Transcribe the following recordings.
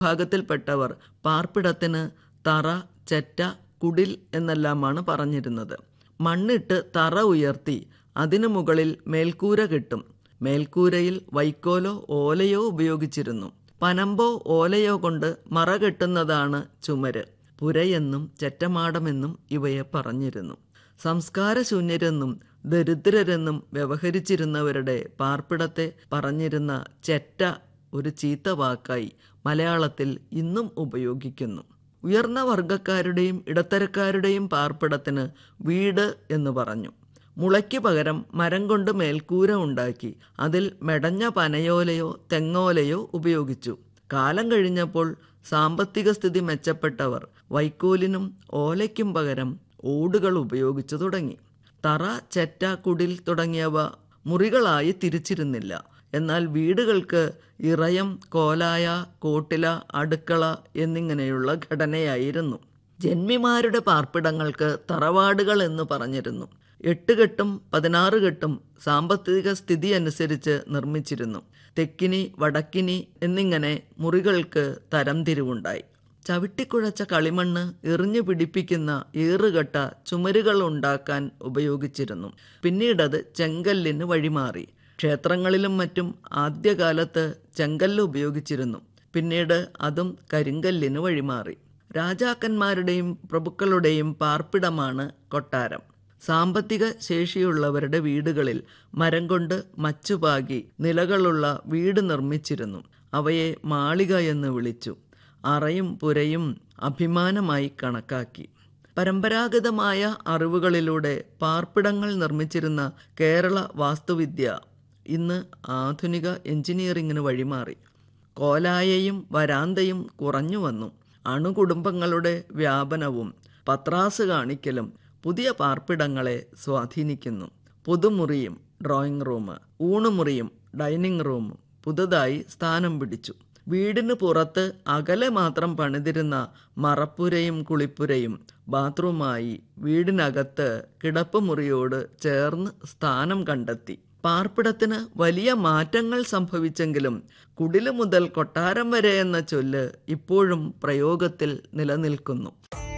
വിഭാഗത്തിൽപ്പെട്ടവർ പാർപ്പിടത്തിന് തറ ചെറ്റ കുടിൽ എന്നെല്ലാമാണ് പറഞ്ഞിരുന്നത് മണ്ണിട്ട് തറ ഉയർത്തി അതിനു മുകളിൽ മേൽക്കൂര കെട്ടും മേൽക്കൂരയിൽ വൈക്കോലോ ഓലയോ ഉപയോഗിച്ചിരുന്നു പനമ്പോ ഓലയോ കൊണ്ട് മറ കെട്ടുന്നതാണ് ചുമര് പുരയെന്നും ചെറ്റമാടമെന്നും ഇവയെ പറഞ്ഞിരുന്നു സംസ്കാരശൂന്യരെന്നും ദരിദ്രരെന്നും വ്യവഹരിച്ചിരുന്നവരുടെ പാർപ്പിടത്തെ പറഞ്ഞിരുന്ന ചെറ്റ ഒരു ചീത്ത വാക്കായി മലയാളത്തിൽ ഇന്നും ഉപയോഗിക്കുന്നു ഉയർന്ന വർഗക്കാരുടെയും ഇടത്തരക്കാരുടെയും പാർപ്പിടത്തിന് വീട് എന്ന് പറഞ്ഞു മുളയ്ക്ക് പകരം മരം കൊണ്ട് മേൽക്കൂര ഉണ്ടാക്കി അതിൽ മെടഞ്ഞ പനയോലയോ തെങ്ങോലയോ ഉപയോഗിച്ചു കാലം കഴിഞ്ഞപ്പോൾ സാമ്പത്തിക സ്ഥിതി മെച്ചപ്പെട്ടവർ വൈക്കോലിനും ഓലയ്ക്കും പകരം ഓടുകൾ ഉപയോഗിച്ചു തുടങ്ങി തറ ചെറ്റ കുടിൽ തുടങ്ങിയവ മുറികളായി തിരിച്ചിരുന്നില്ല എന്നാൽ വീടുകൾക്ക് ഇറയം കോലായ കോട്ടില അടുക്കള എന്നിങ്ങനെയുള്ള ഘടനയായിരുന്നു ജന്മിമാരുടെ പാർപ്പിടങ്ങൾക്ക് തറവാടുകൾ എന്ന് പറഞ്ഞിരുന്നു എട്ട് കെട്ടും പതിനാറ് കെട്ടും സാമ്പത്തിക സ്ഥിതി അനുസരിച്ച് നിർമ്മിച്ചിരുന്നു തെക്കിനി വടക്കിനി എന്നിങ്ങനെ മുറികൾക്ക് തരംതിരിവുണ്ടായി ചവിട്ടിക്കുഴച്ച കളിമണ്ണ് എറിഞ്ഞു പിടിപ്പിക്കുന്ന ഏറുകെട്ട ചുമരുകൾ ഉണ്ടാക്കാൻ ഉപയോഗിച്ചിരുന്നു പിന്നീടത് ചെങ്കല്ലിന് വഴിമാറി ക്ഷേത്രങ്ങളിലും മറ്റും ആദ്യകാലത്ത് ചെങ്കല്ല് ഉപയോഗിച്ചിരുന്നു പിന്നീട് അതും കരിങ്കല്ലിന് വഴിമാറി രാജാക്കന്മാരുടെയും പ്രഭുക്കളുടെയും പാർപ്പിടമാണ് കൊട്ടാരം സാമ്പത്തിക ശേഷിയുള്ളവരുടെ വീടുകളിൽ മരം കൊണ്ട് മച്ചുപാകി നിലകളുള്ള വീട് നിർമ്മിച്ചിരുന്നു അവയെ മാളിക എന്ന് വിളിച്ചു അറയും പുരയും അഭിമാനമായി കണക്കാക്കി പരമ്പരാഗതമായ അറിവുകളിലൂടെ പാർപ്പിടങ്ങൾ നിർമ്മിച്ചിരുന്ന കേരള വാസ്തുവിദ്യ ഇന്ന് ആധുനിക എഞ്ചിനീയറിംഗിന് വഴിമാറി കോലായയും വരാന്തയും കുറഞ്ഞു വന്നു അണുകുടുംബങ്ങളുടെ വ്യാപനവും പത്രാസ് കാണിക്കലും പുതിയ പാർപ്പിടങ്ങളെ സ്വാധീനിക്കുന്നു പുതുമുറിയും ഡ്രോയിങ് റൂം ഊണുമുറിയും ഡൈനിങ് റൂമും പുതുതായി സ്ഥാനം പിടിച്ചു വീടിന് പുറത്ത് അകലെ മാത്രം പണിതിരുന്ന മറപ്പുരയും കുളിപ്പുരയും ബാത്റൂമായി വീടിനകത്ത് കിടപ്പുമുറിയോട് ചേർന്ന് സ്ഥാനം കണ്ടെത്തി പാർപ്പിടത്തിന് വലിയ മാറ്റങ്ങൾ സംഭവിച്ചെങ്കിലും കുടില് മുതൽ കൊട്ടാരം വരെ എന്ന ചൊല്ല് ഇപ്പോഴും പ്രയോഗത്തിൽ നിലനിൽക്കുന്നു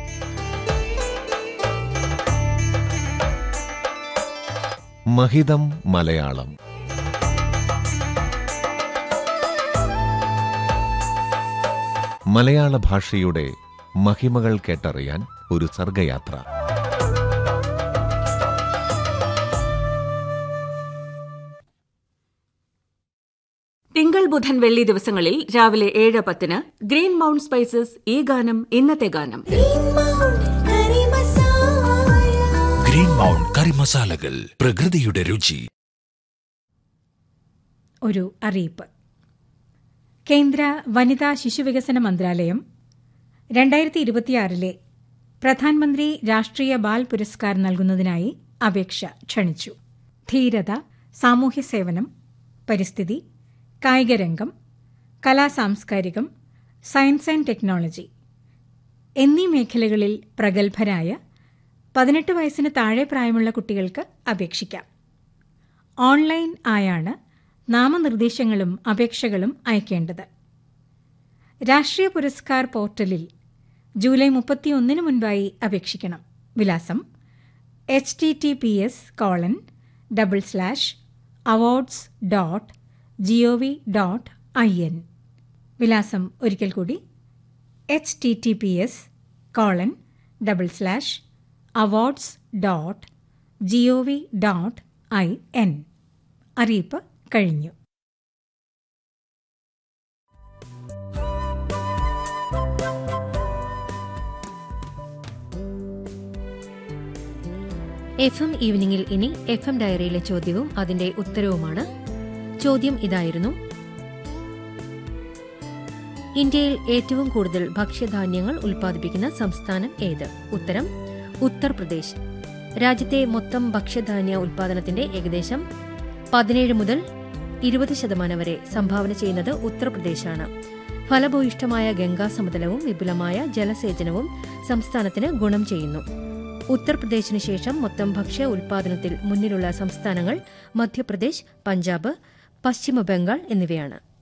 മഹിതം മലയാളം മലയാള ഭാഷയുടെ മഹിമകൾ കേട്ടറിയാൻ ഒരു സർഗയാത്ര തിങ്കൾ ബുധൻ വെള്ളി ദിവസങ്ങളിൽ രാവിലെ ഏഴ് പത്തിന് ഗ്രീൻ മൗണ്ട് സ്പൈസസ് ഈ ഗാനം ഇന്നത്തെ ഗാനം ഗ്രീൻ മൗണ്ട് കറി മസാലകൾ പ്രകൃതിയുടെ രുചി ഒരു അറിയിപ്പ് കേന്ദ്ര വനിതാ ശിശുവികസന മന്ത്രാലയം രണ്ടായിരത്തി ഇരുപത്തിയാറിലെ പ്രധാനമന്ത്രി രാഷ്ട്രീയ ബാൽ പുരസ്കാർ നൽകുന്നതിനായി അപേക്ഷ ക്ഷണിച്ചു ധീരത സാമൂഹ്യ സേവനം പരിസ്ഥിതി കായികരംഗം കലാസാംസ്കാരികം സയൻസ് ആൻഡ് ടെക്നോളജി എന്നീ മേഖലകളിൽ പ്രഗത്ഭരായ പതിനെട്ട് വയസ്സിന് താഴെ പ്രായമുള്ള കുട്ടികൾക്ക് അപേക്ഷിക്കാം ഓൺലൈൻ ആയാണ് നാമനിർദ്ദേശങ്ങളും അപേക്ഷകളും അയക്കേണ്ടത് രാഷ്ട്രീയ പുരസ്കാർ പോർട്ടലിൽ ജൂലൈ മുപ്പത്തിയൊന്നിന് മുൻപായി അപേക്ഷിക്കണം വിലാസം H T T P S colon double slash awards dot G O V dot I N വിലാസം ഒരിക്കൽ കൂടി H T T P S colon double slash awards dot G O V dot I N അറിയിപ്പ് കഴിഞ്ഞു F M ഈവനിങ്ങിൽ ഇനി F M ഡയറിയിലെ ചോദ്യവും അതിന്റെ ഉത്തരവുമാണ് ചോദ്യം ഇതായിരുന്നു ഇന്ത്യയിൽ ഏറ്റവും കൂടുതൽ ഭക്ഷ്യധാന്യങ്ങൾ ഉൽപ്പാദിപ്പിക്കുന്ന സംസ്ഥാനം ഏത് ഉത്തരം ഉത്തർപ്രദേശ് രാജ്യത്തെ മൊത്തം ഭക്ഷ്യധാന്യ ഉൽപ്പാദനത്തിന്റെ ഏകദേശം പതിനേഴ് മുതൽ ഇരുപത് ശതമാനം വരെ സംഭാവന ചെയ്യുന്നത് ഉത്തർപ്രദേശാണ് ഫലഭൂയിഷ്ഠമായ ഗംഗാ സമതലവും വിപുലമായ ജലസേചനവും സംസ്ഥാനത്തിന് ഗുണം ചെയ്യുന്നു ഉത്തർപ്രദേശിന് ശേഷം മൊത്തം ഭക്ഷ്യ ഉൽപാദനത്തിൽ മുന്നിലുള്ള സംസ്ഥാനങ്ങൾ മധ്യപ്രദേശ് പഞ്ചാബ് പശ്ചിമ ബംഗാൾ എന്നിവയാണ്